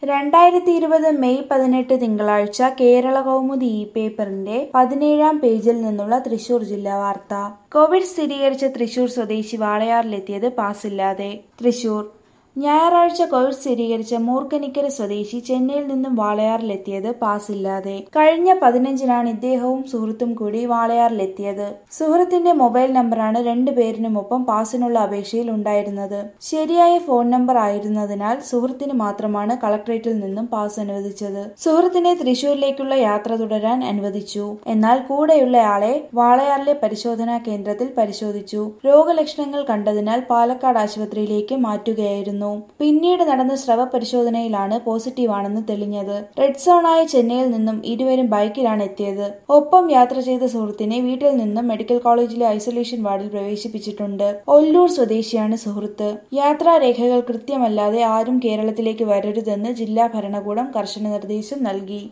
രണ്ടായിരത്തി ഇരുപത് മെയ് പതിനെട്ട് തിങ്കളാഴ്ച കേരള കൗമുദി ഇ പേപ്പറിന്റെ പതിനേഴാം പേജിൽ നിന്നുള്ള തൃശൂർ ജില്ലാ വാർത്ത കോവിഡ് സ്ഥിരീകരിച്ച തൃശൂർ സ്വദേശി വാളയാറിലെത്തിയത് പാസില്ലാതെ തൃശൂർ ഞായറാഴ്ച കോവിഡ് സ്ഥിരീകരിച്ച മൂർക്കനിക്കര സ്വദേശി ചെന്നൈയിൽ നിന്നും വാളയാറിലെത്തിയത് പാസില്ലാതെ കഴിഞ്ഞ പതിനഞ്ചിനാണ് ഇദ്ദേഹവും സുഹൃത്തും കൂടി വാളയാറിലെത്തിയത് സുഹൃത്തിന്റെ മൊബൈൽ നമ്പറാണ് രണ്ടുപേരിനുമൊപ്പം പാസിനുള്ള അപേക്ഷയിൽ ഉണ്ടായിരുന്നത് ശരിയായ ഫോൺ നമ്പർ ആയിരുന്നതിനാൽ സുഹൃത്തിന് മാത്രമാണ് കളക്ടറേറ്റിൽ നിന്നും പാസ് അനുവദിച്ചത് സുഹൃത്തിനെ തൃശൂരിലേക്കുള്ള യാത്ര തുടരാൻ അനുവദിച്ചു എന്നാൽ കൂടെയുള്ളയാളെ വാളയാറിലെ പരിശോധനാ കേന്ദ്രത്തിൽ പരിശോധിച്ചു രോഗലക്ഷണങ്ങൾ കണ്ടതിനാൽ പാലക്കാട് ആശുപത്രിയിലേക്ക് മാറ്റുകയായിരുന്നു പിന്നീട് നടന്ന സ്രവ പരിശോധനയിലാണ് പോസിറ്റീവാണെന്ന് തെളിഞ്ഞത് റെഡ് സോണായ ചെന്നൈയിൽ നിന്നും ഇരുവരും ബൈക്കിലാണ് എത്തിയത് ഒപ്പം യാത്ര ചെയ്ത സുഹൃത്തിനെ വീട്ടിൽ നിന്നും മെഡിക്കൽ കോളേജിലെ ഐസൊലേഷൻ വാർഡിൽ പ്രവേശിപ്പിച്ചിട്ടുണ്ട് ഒല്ലൂർ സ്വദേശിയാണ് സുഹൃത്ത് യാത്രാരേഖകൾ കൃത്യമല്ലാതെ ആരും കേരളത്തിലേക്ക് വരരുതെന്ന് ജില്ലാ ഭരണകൂടം കർശന നിർദ്ദേശം നൽകി